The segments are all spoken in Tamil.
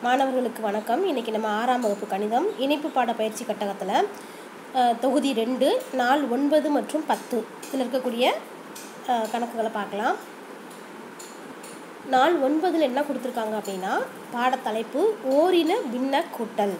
மாணவர்களுக்கு வணக்கம் இன்றைக்கி நம்ம ஆறாம் வகுப்பு கணிதம் இணைப்பு பாட பயிற்சி கட்டகத்தில் அஹ், தொகுதி ரெண்டு நாள் ஒன்பது மற்றும் பத்து இதில் இருக்கக்கூடிய அஹ், கணக்குகளை பார்க்கலாம் நாள் ஒன்பதில் என்ன கொடுத்துருக்காங்க அப்படின்னா பாடத்தலைப்பு ஓரின பின்ன கூட்டல்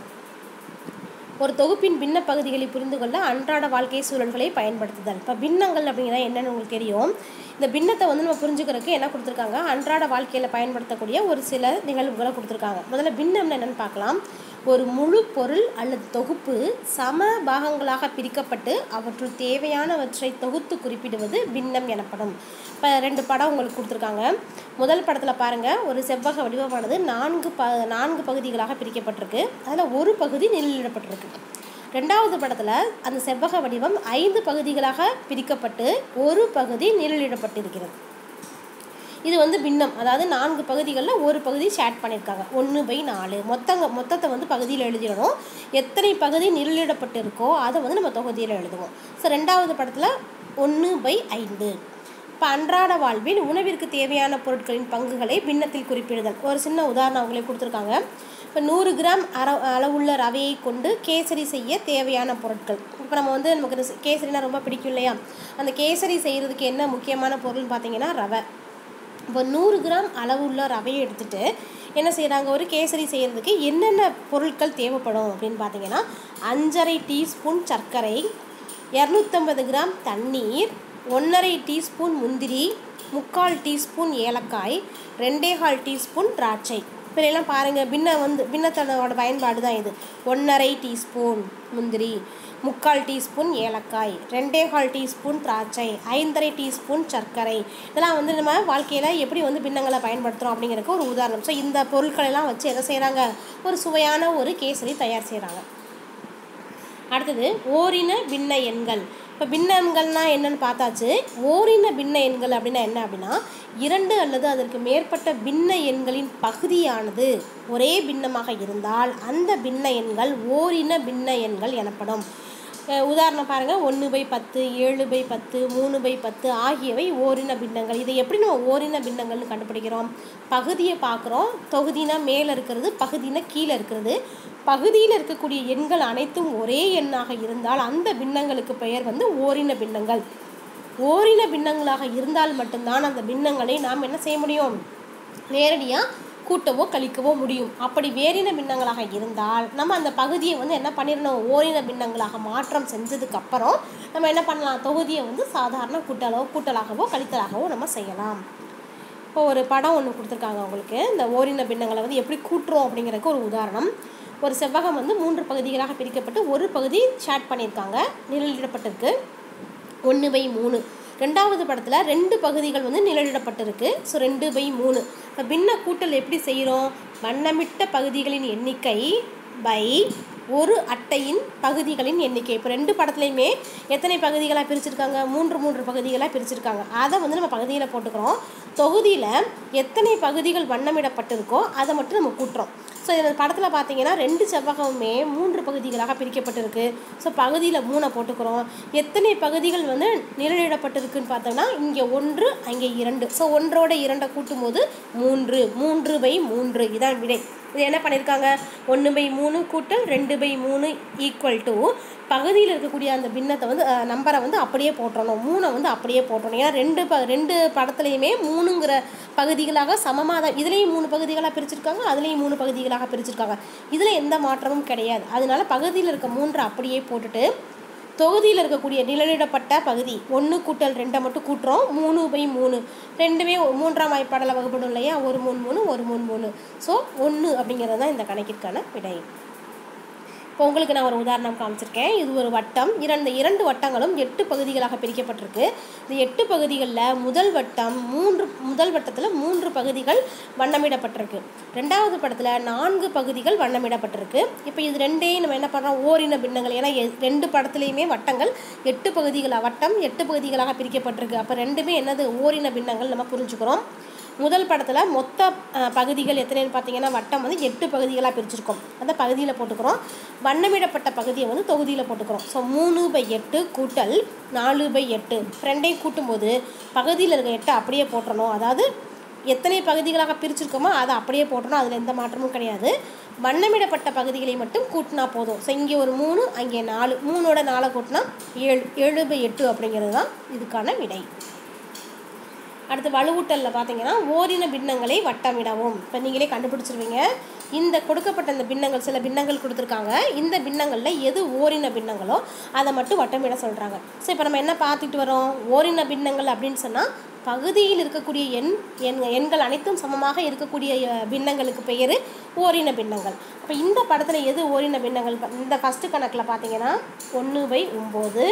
ஒரு தொகுப்பின் பின்ன பகுதிகளை புரிந்து கொள்ள அன்றாட வாழ்க்கை சூழல்களை பயன்படுத்துதல் இப்போ பின்னங்கள் அப்படிங்கிறத என்னன்னு உங்களுக்கு தெரியும் இந்த பின்னத்தை வந்து நம்ம புரிஞ்சுக்கிறதுக்கு என்ன கொடுத்துருக்காங்க அன்றாட வாழ்க்கையில் பயன்படுத்தக்கூடிய ஒரு சில நிகழ்வுகளை கொடுத்துருக்காங்க முதல்ல பின்னம்னு என்னென்னு பார்க்கலாம் ஒரு முழு பொருள் அல்லது தொகுப்பு சம பாகங்களாக பிரிக்கப்பட்டு அவற்றுள் தேவையானவற்றை தொகுத்து குறிப்பிடுவது பின்னம் எனப்படும் இப்போ ரெண்டு படம் உங்களுக்கு கொடுத்துருக்காங்க முதல் படத்தில் பாருங்கள் ஒரு செவ்வக வடிவமானது நான்கு ப நான்கு பகுதிகளாக பிரிக்கப்பட்டிருக்கு அதில் ஒரு பகுதி நிழலிடப்பட்டிருக்கு ரெண்டாவது படத்தில் அந்த செவ்வக வடிவம் ஐந்து பகுதிகளாக பிரிக்கப்பட்டு ஒரு பகுதி நிழலிடப்பட்டிருக்கிறது இது வந்து பின்னம் அதாவது நான்கு பகுதிகளில் ஒரு பகுதி ஷேட் பண்ணியிருக்காங்க ஒன்று பை நாலு மொத்தங்க மொத்தத்தை வந்து பகுதியில் எழுதிடணும் எத்தனை பகுதி நிழலிடப்பட்டிருக்கோ அதை வந்து நம்ம தொகுதியில் எழுதுவோம் ஸோ ரெண்டாவது படத்தில் ஒன்று பை ஐந்து இப்போ அன்றாட வாழ்வில் உணவிற்கு தேவையான பொருட்களின் பங்குகளை பின்னத்தில் குறிப்பிடுதல் ஒரு சின்ன உதாரணம் அவங்களே கொடுத்துருக்காங்க இப்போ நூறு கிராம் அர அளவுள்ள ரவையை கொண்டு கேசரி செய்ய தேவையான பொருட்கள் இப்போ நம்ம வந்து நமக்கு இந்த கேசரினா ரொம்ப பிடிக்கும் இல்லையா அந்த கேசரி செய்கிறதுக்கு என்ன முக்கியமான பொருள்னு பார்த்தீங்கன்னா ரவை இப்போ நூறு கிராம் அளவுள்ள ரவையை எடுத்துட்டு என்ன செய்கிறாங்க ஒரு கேசரி செய்கிறதுக்கு என்னென்ன பொருட்கள் தேவைப்படும் அப்படின்னு பார்த்தீங்கன்னா அஞ்சரை டீஸ்பூன் சர்க்கரை இரநூத்தம்பது கிராம் தண்ணீர் ஒன்றரை டீஸ்பூன் முந்திரி முக்கால் டீஸ்பூன் ஏலக்காய் ரெண்டே கால் டீஸ்பூன் திராட்சை இப்போ எல்லாம் பாருங்கள் பின்ன வந்து பின்னத்தனோட பயன்பாடு தான் இது ஒன்றரை டீஸ்பூன் முந்திரி முக்கால் டீஸ்பூன் ஏலக்காய் ரெண்டே கால் டீஸ்பூன் திராட்சை ஐந்தரை டீஸ்பூன் சர்க்கரை இதெல்லாம் வந்து நம்ம வாழ்க்கையில் எப்படி வந்து பின்னங்களை பயன்படுத்துகிறோம் அப்படிங்கிறதுக்கு ஒரு உதாரணம் ஸோ இந்த பொருட்களெல்லாம் வச்சு என்ன செய்கிறாங்க ஒரு சுவையான ஒரு கேசரி தயார் செய்கிறாங்க அடுத்தது ஓரின பின்ன எண்கள் இப்போ பின்ன எண்கள்னா என்னன்னு பார்த்தாச்சு ஓரின பின்ன எண்கள் அப்படின்னா என்ன அப்படின்னா இரண்டு அல்லது அதற்கு மேற்பட்ட பின்ன எண்களின் பகுதியானது ஒரே பின்னமாக இருந்தால் அந்த பின்ன எண்கள் ஓரின பின்ன எண்கள் எனப்படும் அஹ் உதாரணம் பாருங்கள் ஒன்று பை பத்து ஏழு பை பத்து மூணு பை பத்து ஆகியவை ஓரின பின்னங்கள் இதை எப்படி நம்ம ஓரின பின்னங்கள்னு கண்டுபிடிக்கிறோம் பகுதியை பார்க்குறோம் தொகுதினா மேலே இருக்கிறது பகுதினா கீழே இருக்கிறது பகுதியில் இருக்கக்கூடிய எண்கள் அனைத்தும் ஒரே எண்ணாக இருந்தால் அந்த பின்னங்களுக்கு பெயர் வந்து ஓரின பின்னங்கள் ஓரின பின்னங்களாக இருந்தால் மட்டும்தான் அந்த பின்னங்களை நாம் என்ன செய்ய முடியும் நேரடியாக கூட்டவோ கழிக்கவோ முடியும் அப்படி வேறின பின்னங்களாக இருந்தால் நம்ம அந்த பகுதியை வந்து என்ன பண்ணிடணும் ஓரின பின்னங்களாக மாற்றம் செஞ்சதுக்கு அப்புறம் நம்ம என்ன பண்ணலாம் தொகுதியை வந்து சாதாரண கூட்டலோ கூட்டலாகவோ கழித்தலாகவோ நம்ம செய்யலாம் இப்போ ஒரு படம் ஒன்று கொடுத்துருக்காங்க உங்களுக்கு இந்த ஓரின பின்னங்களை வந்து எப்படி கூட்டுறோம் அப்படிங்கிறதுக்கு ஒரு உதாரணம் ஒரு செவ்வகம் வந்து மூன்று பகுதிகளாக பிரிக்கப்பட்டு ஒரு பகுதி ஷேட் பண்ணியிருக்காங்க நிழலிடப்பட்டிருக்கு ஒன்று பை மூணு ரெண்டாவது படத்தில் ரெண்டு பகுதிகள் வந்து நிழலிடப்பட்டிருக்கு ஸோ ரெண்டு பை மூணு இப்போ பின்ன கூட்டல் எப்படி செய்கிறோம் வண்ணமிட்ட பகுதிகளின் எண்ணிக்கை பை ஒரு அட்டையின் பகுதிகளின் எண்ணிக்கை இப்போ ரெண்டு படத்துலையுமே எத்தனை பகுதிகளாக பிரிச்சிருக்காங்க மூன்று மூன்று பகுதிகளாக பிரிச்சிருக்காங்க அதை வந்து நம்ம பகுதியில் போட்டுக்கிறோம் தொகுதியில் எத்தனை பகுதிகள் வண்ணமிடப்பட்டிருக்கோ அதை மட்டும் நம்ம கூட்டுறோம் ஸோ இந்த படத்தில் பார்த்தீங்கன்னா ரெண்டு செவ்வகமுமே மூன்று பகுதிகளாக பிரிக்கப்பட்டிருக்கு ஸோ பகுதியில் மூணை போட்டுக்கிறோம் எத்தனை பகுதிகள் வந்து நிழலிடப்பட்டிருக்குன்னு பார்த்தோம்னா இங்கே ஒன்று அங்கே இரண்டு ஸோ ஒன்றோட இரண்டை கூட்டும்போது மூன்று மூன்று பை மூன்று இதான் விடை இது என்ன பண்ணியிருக்காங்க ஒன்று பை மூணு கூட்டல் ரெண்டு பை மூணு ஈக்குவல் டு பகுதியில் இருக்கக்கூடிய அந்த பின்னத்தை வந்து அஹ், நம்பரை வந்து அப்படியே போட்டுறணும் மூணை வந்து அப்படியே போட்டுறணும் ஏன்னா ரெண்டு ப ரெண்டு படத்துலையுமே மூணுங்கிற பகுதிகளாக சமமாக தான் இதுலேயும் மூணு பகுதிகளாக பிரிச்சிருக்காங்க அதுலேயும் மூணு பகுதிகளாக பிரிச்சிருக்காங்க இதில் எந்த மாற்றமும் கிடையாது அதனால பகுதியில் இருக்க மூன்றை அப்படியே போட்டுட்டு தொகுதியில் இருக்கக்கூடிய நிழலிடப்பட்ட பகுதி ஒன்று கூட்டல் ரெண்டை மட்டும் கூட்டுறோம் மூணு பை மூணு ரெண்டுமே மூன்றாம் வாய்ப்பாடில் வகுப்படும் இல்லையா ஒரு மூணு மூணு ஒரு மூணு மூணு ஸோ ஒன்று அப்படிங்கிறது தான் இந்த கணக்கிற்கான விடை இப்போ உங்களுக்கு நான் ஒரு உதாரணம் காமிச்சிருக்கேன் இது ஒரு வட்டம் இரண்டு இரண்டு வட்டங்களும் எட்டு பகுதிகளாக பிரிக்கப்பட்டிருக்கு இந்த எட்டு பகுதிகளில் முதல் வட்டம் மூன்று முதல் வட்டத்தில் மூன்று பகுதிகள் வண்ணமிடப்பட்டிருக்கு ரெண்டாவது படத்தில் நான்கு பகுதிகள் வண்ணமிடப்பட்டிருக்கு இப்போ இது ரெண்டையும் நம்ம என்ன பண்ணுறோம் ஓரின பின்னங்கள் ஏன்னா எ- ரெண்டு படத்துலையுமே வட்டங்கள் எட்டு பகுதிகளாக வட்டம் எட்டு பகுதிகளாக பிரிக்கப்பட்டிருக்கு அப்போ ரெண்டுமே என்னது ஓரின பின்னங்கள் நம்ம புரிஞ்சுக்கிறோம் முதல் படத்தில் மொத்த அஹ், பகுதிகள் எத்தனைன்னு பார்த்தீங்கன்னா வட்டம் வந்து எட்டு பகுதிகளாக பிரிச்சிருக்கோம் அந்த பகுதியில் போட்டுக்கிறோம் வண்ணமிடப்பட்ட பகுதியை வந்து தொகுதியில் போட்டுக்கிறோம் ஸோ மூணு பை எட்டு கூட்டல் நாலு பை எட்டு ரெண்டையும் கூட்டும்போது பகுதியில் இருக்க எட்டை அப்படியே போட்டுறணும் அதாவது எத்தனை பகுதிகளாக பிரிச்சிருக்கோமோ அதை அப்படியே போட்டணும் அதில் எந்த மாற்றமும் கிடையாது வண்ணமிடப்பட்ட பகுதிகளை மட்டும் கூட்டினா போதும் ஸோ இங்கே ஒரு மூணு அங்கே நாலு மூணோட நாலை கூட்டினா ஏழு ஏழு பை எட்டு அப்படிங்கிறது தான் இதுக்கான விடை அடுத்து வலுவூட்டலில் பார்த்தீங்கன்னா ஓரின பின்னங்களை வட்டமிடவும் இப்போ நீங்களே கண்டுபிடிச்சிருவீங்க இந்த கொடுக்கப்பட்ட இந்த பின்னங்கள் சில பின்னங்கள் கொடுத்துருக்காங்க இந்த பின்னங்களில் எது ஓரின பின்னங்களோ அதை மட்டும் வட்டமிட சொல்கிறாங்க ஸோ இப்போ நம்ம என்ன பார்த்துட்டு வரோம் ஓரின பின்னங்கள் அப்படின்னு சொன்னால் பகுதியில் இருக்கக்கூடிய எண் எண் எண்கள் அனைத்தும் சமமாக இருக்கக்கூடிய அஹ், பின்னங்களுக்கு பெயர் ஓரின பின்னங்கள் அப்போ இந்த படத்தில் எது ஓரின பின்னங்கள் ப- இந்த ஃபஸ்ட்டு கணக்கில் பார்த்தீங்கன்னா ஒன்று பை ஒம்பது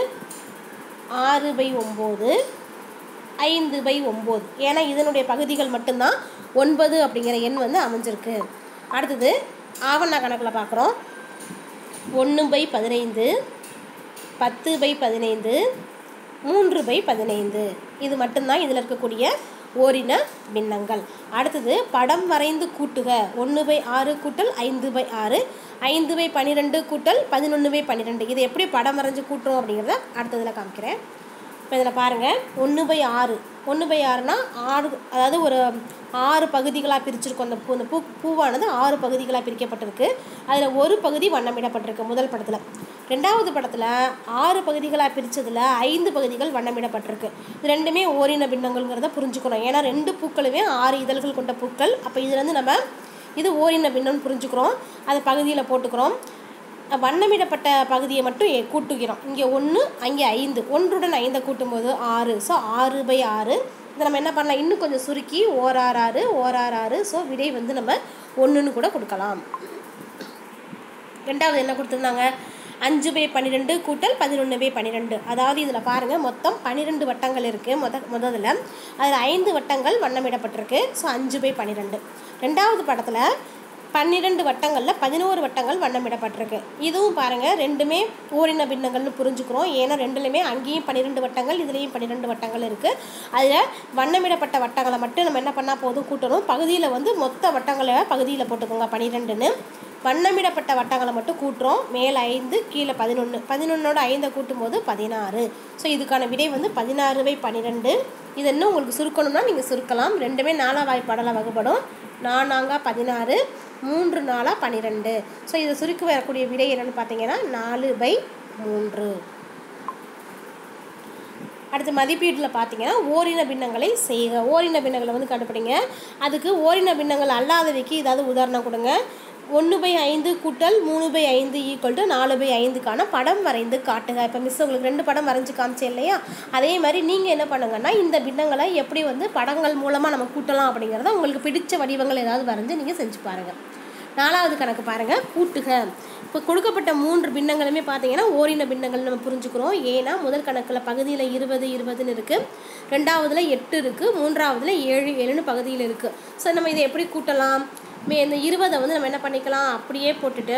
ஆறு பை ஒம்பது ஐந்து பை ஒம்பது ஏன்னா இதனுடைய பகுதிகள் மட்டும்தான் ஒன்பது அப்படிங்கிற எண் வந்து அமைஞ்சிருக்கு அடுத்தது ஆவண கணக்கில் பார்க்குறோம் ஒன்று பை பதினைந்து பத்து பை பதினைந்து மூன்று பை பதினைந்து இது மட்டும்தான் இதில் இருக்கக்கூடிய ஓரின பின்னங்கள் அடுத்தது படம் வரைந்து கூட்டுக ஒன்று பை ஆறு கூட்டல் ஐந்து பை ஆறு ஐந்து பை பன்னிரெண்டு கூட்டல் பதினொன்று பை பன்னிரெண்டு இது எப்படி படம் வரைஞ்சு கூட்டுறோம் அப்படிங்கிறத அடுத்ததில் காமிக்கிறேன் இப்போ இதில் பாருங்கள் ஒன்று பை ஆறு ஒன்று பை ஆறுனா ஆறு அதாவது ஒரு ஆறு பகுதிகளாக பிரிச்சிருக்கோம் அந்த பூ அந்த பூ பூவானது ஆறு பகுதிகளாக பிரிக்கப்பட்டிருக்கு அதில் ஒரு பகுதி வண்ணமிடப்பட்டிருக்கு முதல் படத்தில் ரெண்டாவது படத்தில் ஆறு பகுதிகளாக பிரித்ததில் ஐந்து பகுதிகள் வண்ணமிடப்பட்டிருக்கு இது ரெண்டுமே ஓரின பின்னங்கள்ங்கிறத புரிஞ்சுக்கணும் ஏன்னா ரெண்டு பூக்களுமே ஆறு இதழ்கள் கொண்ட பூக்கள் அப்போ இதுலேருந்து நம்ம இது ஓரின பின்னம்னு புரிஞ்சுக்கிறோம் அதை பகுதியில் போட்டுக்கிறோம் வண்ணமிடப்பட்ட பகுதியை மட்டும் எ- கூட்டுகிறோம் இங்கே ஒன்று அங்கே ஐந்து ஒன்றுடன் ஐந்தை கூட்டும்போது ஆறு ஸோ ஆறு பை ஆறு இதை நம்ம என்ன பண்ணலாம் இன்னும் கொஞ்சம் சுருக்கி ஓரார் ஆறு ஓரார் ஆறு ஸோ விடை வந்து நம்ம ஒன்றுன்னு கூட கொடுக்கலாம் ரெண்டாவது என்ன கொடுத்துருந்தாங்க அஞ்சு பை பன்னிரெண்டு கூட்டல் பதினொன்று பை பன்னிரெண்டு அதாவது இதில் பாருங்கள் மொத்தம் பன்னிரெண்டு வட்டங்கள் இருக்குது முத முதல்ல அதில் ஐந்து வட்டங்கள் வண்ணமிடப்பட்டிருக்கு ஸோ அஞ்சு பை பன்னிரெண்டு ரெண்டாவது படத்தில் பன்னிரெண்டு வட்டங்களில் பதினோரு வட்டங்கள் வண்ணமிடப்பட்டிருக்கு இதுவும் பாருங்கள் ரெண்டுமே ஓரின பின்னங்கள்னு புரிஞ்சுக்கிறோம் ஏன்னா ரெண்டுலையுமே அங்கேயும் பன்னிரெண்டு வட்டங்கள் இதுலேயும் பன்னிரெண்டு வட்டங்கள் இருக்குது அதில் வண்ணமிடப்பட்ட வட்டங்களை மட்டும் நம்ம என்ன பண்ணால் போதும் கூட்டணும் பகுதியில் வந்து மொத்த வட்டங்களை பகுதியில் போட்டுக்கோங்க பன்னிரெண்டுன்னு வண்ணமிடப்பட்ட வட்டங்களை மட்டும் கூட்டுறோம் மேலே ஐந்து கீழே பதினொன்று பதினொன்னோட ஐந்தை கூட்டும்போது பதினாறு ஸோ இதுக்கான விடை வந்து பதினாறு பை பன்னிரெண்டு இது இன்னும் உங்களுக்கு சுருக்கணும்னா நீங்கள் சுருக்கலாம் ரெண்டுமே நாலா வாய்ப்பாடலாம் வகுப்படும் நானாங்க பதினாறு மூன்று நாலா பன்னிரெண்டு ஸோ இதை சுருக்கி வரக்கூடிய விடை என்னென்னு பார்த்தீங்கன்னா நாலு பை மூன்று அடுத்து மதிப்பீட்டில் பார்த்தீங்கன்னா ஓரின பின்னங்களை செய்க ஓரின பின்னங்களை வந்து கண்டுபிடிங்க அதுக்கு ஓரின பின்னங்கள் அல்லாதவைக்கு ஏதாவது உதாரணம் கொடுங்க ஒன்று பை ஐந்து கூட்டல் மூணு பை ஐந்து ஈக்குவல் டு நாலு பை ஐந்துக்கான படம் வரைந்து காட்டுங்க இப்போ மிஸ் உங்களுக்கு ரெண்டு படம் வரைஞ்சு காமிச்சேன் இல்லையா அதே மாதிரி நீங்கள் என்ன பண்ணுங்கன்னா இந்த பின்னங்களை எப்படி வந்து படங்கள் மூலமாக நம்ம கூட்டலாம் அப்படிங்கிறத உங்களுக்கு பிடிச்ச வடிவங்கள் ஏதாவது வரைஞ்சு நீங்கள் செஞ்சு பாருங்கள் நாலாவது கணக்கு பாருங்கள் கூட்டுக இப்போ கொடுக்கப்பட்ட மூன்று பின்னங்களுமே பார்த்தீங்கன்னா ஓரின பின்னங்கள் நம்ம புரிஞ்சுக்கிறோம் ஏன்னா முதல் கணக்கில் பகுதியில் இருபது இருபதுன்னு இருக்குது ரெண்டாவதுல எட்டு இருக்குது மூன்றாவதுல ஏழு ஏழுன்னு பகுதியில் இருக்குது ஸோ நம்ம இதை எப்படி கூட்டலாம் மே இந்த இருபதை வந்து நம்ம என்ன பண்ணிக்கலாம் அப்படியே போட்டுட்டு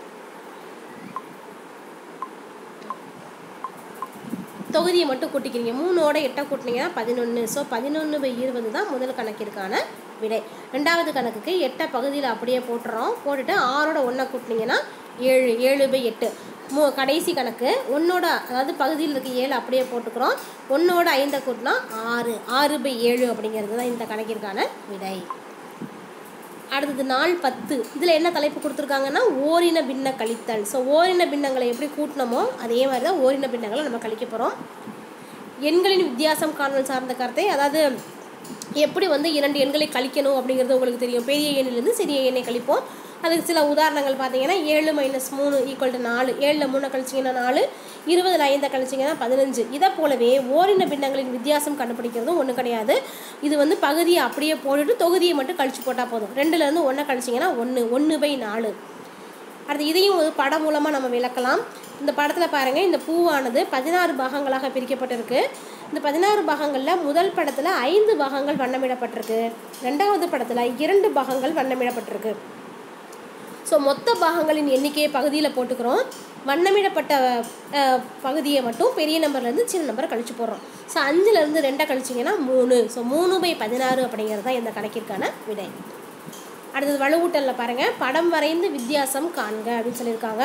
தொகுதியை மட்டும் கூட்டிக்கிறீங்க மூணோட எட்டை கூட்டினீங்கன்னா பதினொன்று ஸோ பதினொன்று பை இருபது தான் முதல் கணக்கிற்கான விடை ரெண்டாவது கணக்குக்கு எட்டை பகுதியில் அப்படியே போட்டுறோம் போட்டுட்டு ஆறோட ஒன்றை கூட்டினீங்கன்னா ஏழு ஏழு பை எட்டு மூ கடைசி கணக்கு ஒன்னோட அதாவது பகுதியில் இருக்க ஏழு அப்படியே போட்டுக்கிறோம் ஒன்னோட ஐந்தை கூட்டினா ஆறு ஆறு பை ஏழு அப்படிங்கிறது தான் இந்த கணக்கிற்கான விடை அடுத்தது நாள் பத்து இதில் என்ன தலைப்பு கொடுத்துருக்காங்கன்னா ஓரின பின்ன கழித்தல் ஸோ ஓரின பின்னங்களை எப்படி கூட்டினமோ அதே மாதிரி தான் ஓரின பின்னங்களை நம்ம கழிக்க போகிறோம் எண்களின் வித்தியாசம் காணல் சார்ந்த கருத்தை அதாவது எப்படி வந்து இரண்டு எண்களை கழிக்கணும் அப்படிங்கிறது உங்களுக்கு தெரியும் பெரிய எண்ணிலிருந்து சிறிய எண்ணை கழிப்போம் அதுக்கு சில உதாரணங்கள் பார்த்தீங்கன்னா ஏழு மைனஸ் மூணு ஈக்குவல் டு நாலு ஏழில் மூணு கழிச்சிங்கன்னா நாலு இருபதில் ஐந்தை கழிச்சிங்கன்னா பதினஞ்சு இதை போலவே ஓரின பின்னங்களின் வித்தியாசம் கண்டுபிடிக்கிறதும் ஒன்றும் கிடையாது இது வந்து பகுதியை அப்படியே போட்டுட்டு தொகுதியை மட்டும் கழிச்சு போட்டால் போதும் ரெண்டுலேருந்து ஒன்றை கழிச்சிங்கன்னா ஒன்று ஒன்று பை நாலு அடுத்து இதையும் ஒரு படம் மூலமாக நம்ம விளக்கலாம் இந்த படத்தில் பாருங்கள் இந்த பூவானது பதினாறு பாகங்களாக பிரிக்கப்பட்டிருக்கு இந்த பதினாறு பாகங்களில் முதல் படத்தில் ஐந்து பாகங்கள் வண்ணமிடப்பட்டிருக்கு ரெண்டாவது படத்தில் இரண்டு பாகங்கள் வண்ணமிடப்பட்டிருக்கு ஸோ மொத்த பாகங்களின் எண்ணிக்கையை பகுதியில் போட்டுக்கிறோம் வண்ணமிடப்பட்ட அஹ், பகுதியை மட்டும் பெரிய நம்பர்லேருந்து சின்ன நம்பர் கழிச்சு போடுறோம் ஸோ அஞ்சுலேருந்து ரெண்டை கழிச்சிங்கன்னா மூணு ஸோ மூணு பை பதினாறு அப்படிங்கிறது தான் இந்த கணக்கிற்கான விடை அடுத்தது வலுவூட்டலில் பாருங்கள் படம் வரைந்து வித்தியாசம் காண்க அப்படின்னு சொல்லியிருக்காங்க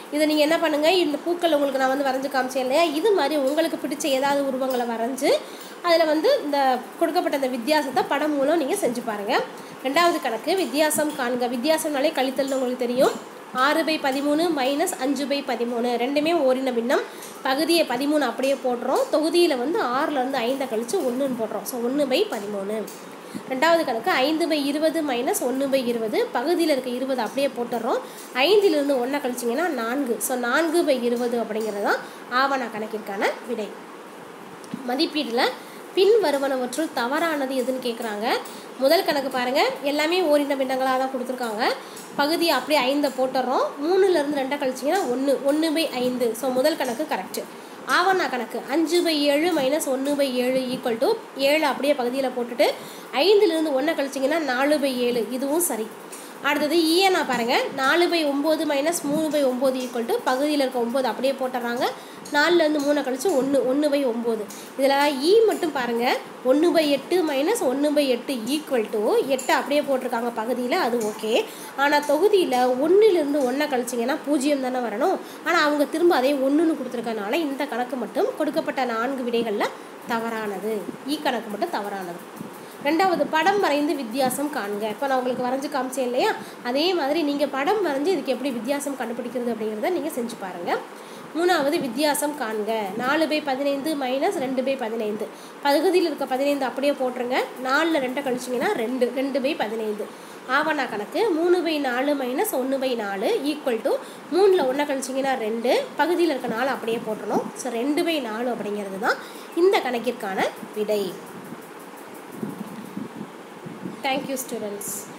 இதை நீங்கள் என்ன பண்ணுங்கள் இந்த பூக்கள் உங்களுக்கு நான் வந்து வரைஞ்சு காமிச்சேன் இல்லையா இது மாதிரி உங்களுக்கு பிடிச்ச ஏதாவது உருவங்களை வரைஞ்சு அதில் வந்து இந்த கொடுக்கப்பட்ட இந்த வித்தியாசத்தை படம் மூலம் நீங்கள் செஞ்சு பாருங்கள் ரெண்டாவது கணக்கு வித்தியாசம் காண்க வித்தியாசம்னாலே கழித்தல்னு உங்களுக்கு தெரியும் ஆறு பை பதிமூணு மைனஸ் அஞ்சு பை பதிமூணு ரெண்டுமே ஓரின பின்னம் பகுதியை பதிமூணு அப்படியே போடுறோம் தொகுதியில் வந்து ஆறுலேருந்து ஐந்தை கழித்து ஒன்றுன்னு போடுறோம் ஸோ ஒன்று பை பதிமூணு ரெண்டாவது கணக்கு ஐந்து பை இருபது மைனஸ் ஒன்று பை இருபது பகுதியில் இருக்க இருபது அப்படியே போட்டுடுறோம் ஐந்திலிருந்து ஒன்றை கழிச்சிங்கன்னா நான்கு ஸோ நான்கு பை இருபது அப்படிங்கிறது தான் ஆவண கணக்கிற்கான விடை மதிப்பீட்டில் பின் வருவனவற்றுள் தவறானது எதுன்னு கேட்குறாங்க முதல் கணக்கு பாருங்கள் எல்லாமே ஓரின பின்னங்களாக தான் கொடுத்துருக்காங்க பகுதி அப்படியே ஐந்தை போட்டுடுறோம் மூணுலேருந்து ரெண்டை கழிச்சிங்கன்னா ஒன்று ஒன்று பை ஐந்து ஸோ முதல் கணக்கு கரெக்டு ஆவணா கணக்கு அஞ்சு பை ஏழு மைனஸ் ஒன்று பை ஏழு ஈக்குவல் டு ஏழு அப்படியே பகுதியில் போட்டுட்டு ஐந்துலேருந்து ஒன்றை கழிச்சிங்கன்னா நாலு பை ஏழு இதுவும் சரி அடுத்தது ஈயனா பாருங்கள் நாலு பை ஒம்பது மைனஸ் மூணு பை ஒம்பது ஈக்குவல் டு பகுதியில் இருக்க ஒம்பது அப்படியே போட்டுறாங்க நாலுலேருந்து மூணை கழிச்சு ஒன்று ஒன்று பை ஒம்பது இதில் ஈ மட்டும் பாருங்கள் ஒன்று பை எட்டு மைனஸ் ஒன்று பை எட்டு ஈக்குவல் டு எட்டு அப்படியே போட்டிருக்காங்க பகுதியில் அது ஓகே ஆனால் தொகுதியில் ஒன்றுலேருந்து ஒன்றை கழிச்சிங்கன்னா பூஜ்ஜியம் தானே வரணும் ஆனால் அவங்க திரும்ப அதே ஒன்றுன்னு கொடுத்துருக்கனால இந்த கணக்கு மட்டும் கொடுக்கப்பட்ட நான்கு விடைகளில் தவறானது ஈ கணக்கு மட்டும் தவறானது ரெண்டாவது படம் வரைந்து வித்தியாசம் காண்க இப்போ நான் உங்களுக்கு வரைஞ்சு காமிச்சேன் இல்லையா அதே மாதிரி நீங்கள் படம் வரைஞ்சி இதுக்கு எப்படி வித்தியாசம் கண்டுபிடிக்கிறது அப்படிங்கிறத நீங்கள் செஞ்சு பாருங்கள் மூணாவது வித்தியாசம் காண்க நாலு பை பதினைந்து மைனஸ் ரெண்டு பை பதினைந்து பகுதியில் இருக்க பதினைந்து அப்படியே போட்டுருங்க நாலில் ரெண்டை கழிச்சிங்கன்னா ரெண்டு ரெண்டு பை பதினைந்து ஆவணா கணக்கு மூணு பை நாலு மைனஸ் ஒன்று பை நாலு ஈக்குவல் டு மூணில் ஒன்றை கழிச்சிங்கன்னா ரெண்டு பகுதியில் இருக்க நாலு அப்படியே போட்டுறணும் ஸோ ரெண்டு பை நாலு அப்படிங்கிறது தான் இந்த கணக்கிற்கான விடை Thank you students.